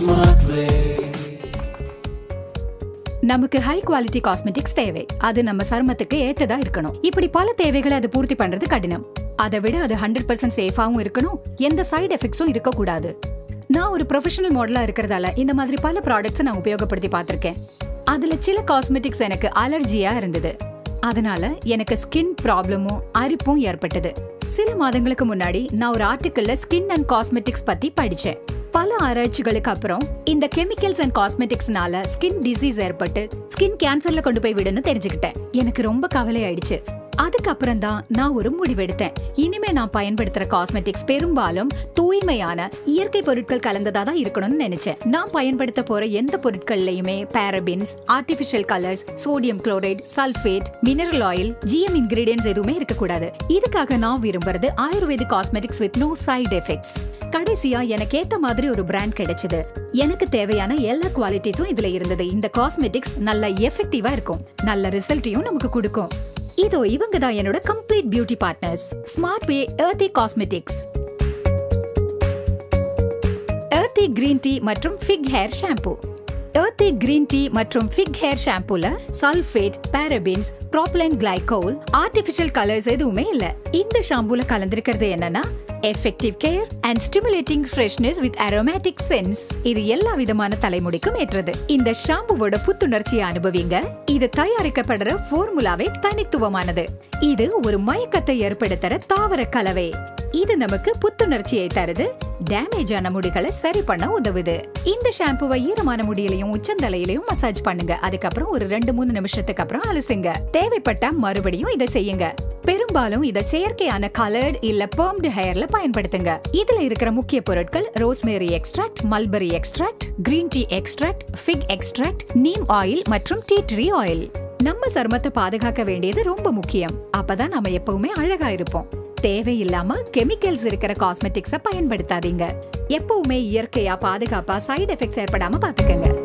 smart way. நமக்கு high quality cosmetics தேவை அது நம்ம சருமத்துக்கு ஏத்ததா இருக்கணும் இப்படி பல தேவைகளை அது பூர்த்தி பண்றது கடினம் அதை விட அது ஹண்ட்ரட் பர்சன்ட் சேஃபாவும் இருக்கணும் எந்த சைடு எஃபெக்ட்ஸும் இருக்கக்கூடாது நான் ஒரு ப்ரொஃபஷனல் மாடலா இருக்கிறதால இந்த மாதிரி பல ப்ராடக்ட்ஸ் நான் உபயோகப்படுத்தி பார்த்திருக்கேன் அதுல சில காஸ்மெட்டிக்ஸ் எனக்கு அலர்ஜியா இருந்தது அதனால எனக்கு ஸ்கின் ப்ராப்ளமும் அரிப்பும் ஏற்பட்டது சில மாதங்களுக்கு முன்னாடி நான் ஒரு ஆர்டிக்கல்ல ஸ்கின் அண்ட் காஸ்மெட்டிக்ஸ் பத்தி படிச்சேன் பல ஆராய்ச்சிகளுக்கு அப்புறம் இந்த கெமிக்கல்ஸ் அண்ட் காஸ்மெட்டிக்ஸ்னால ஸ்கின் டிசீஸ் ஏற்பட்டு ஸ்கின் கேன்சர்ல கொண்டு போய் விடுன்னு தெரிஞ்சுக்கிட்டேன் எனக்கு ரொம்ப கவலை ஆயிடுச்சு அதுக்கப்புறம் தான் நான் ஒரு முடிவெடுத்தேன் இனிமே நான் பயன்படுத்துற காஸ்மெட்டிக்ஸ் பெரும்பாலும் தூய்மையான இயற்கை பொருட்கள் கலந்ததா தான் இருக்கணும்னு நினைச்சேன் நான் பயன்படுத்த போற எந்த பொருட்கள்லயுமே parabens artificial colours sodium chloride sulphate mineral oil GM ingredients எதுவுமே இருக்கக்கூடாது இதுக்காக நான் விரும்புறது ayurvedic cosmetics with no side effects கடைசியா எனக்கு ஏத்த மாதிரி ஒரு பிராண்ட் கிடைச்சது எனக்கு தேவையான எல்லா குவாலிட்டிஸும் இதுல இருந்தது இந்த காஸ்மெட்டிக்ஸ் நல்ல எஃபெக்டிவா இருக்கும் நல்ல ரிசல்ட்டையும் நமக்கு கொடுக்கும் இதோ இவங்க தான் என்னோட complete beauty partners smart way Earthy cosmetics Earthy green tea மற்றும் fig hair shampoo Earthy green tea மற்றும் ஃபிக் ஹேர் ஷாம்புல sulphate parabens propylene glycol artificial colours எதுவுமே இல்ல இந்த ஷாம்புல கலந்திருக்கிறது என்னன்னா effective care and stimulating freshness with aromatic sense இது எல்லா விதமான தலைமுடிக்கும் ஏற்றது இந்த ஷாம்புவோட புத்துணர்ச்சியை அனுபவிங்க இது தயாரிக்கப்படுற ஃபார்முலாவே தனித்துவமானது இது ஒரு மயக்கத்தை ஏற்படுத்துற தாவர கலவை இது நமக்கு புத்துணர்ச்சியை தருது டேமேஜ் ஆன முடிகளை சரி பண்ண உதவுது இந்த ஷாம்புவை ஈரமான முடியிலையும் உச்சந்தலையிலையும் மசாஜ் பண்ணுங்க அதுக்கப்புறம் ஒரு ரெண்டு மூணு நிமிஷத்துக்கு அப்புறம் அலசுங்க தேவைப்பட்டா மறுபடியும் இதை செய்யுங்க பெரும்பாலும் இதை செயற்கையான கலர்ட் இல்ல பெர்ம்டு ஹேர்ல பயன்படுத்துங்க இதுல இருக்கிற முக்கிய பொருட்கள் rosemary extract mulberry extract green tea extract fig extract neem oil மற்றும் டீ ட்ரீ ஆயில் நம்ம சருமத்தை பாதுகாக்க வேண்டியது ரொம்ப முக்கியம் அப்பதான் நம்ம எப்பவுமே அழகா இருப்போம் தேவையில்லாம கெமிக்கல்ஸ் இருக்கிற காஸ்மெட்டிக்ஸ பயன்படுத்தாதீங்க எப்பவுமே இயற்கையா பாதுகாப்பா சைடு எஃபெக்ட்ஸ் ஏற்படாம பாத்துக்கங்க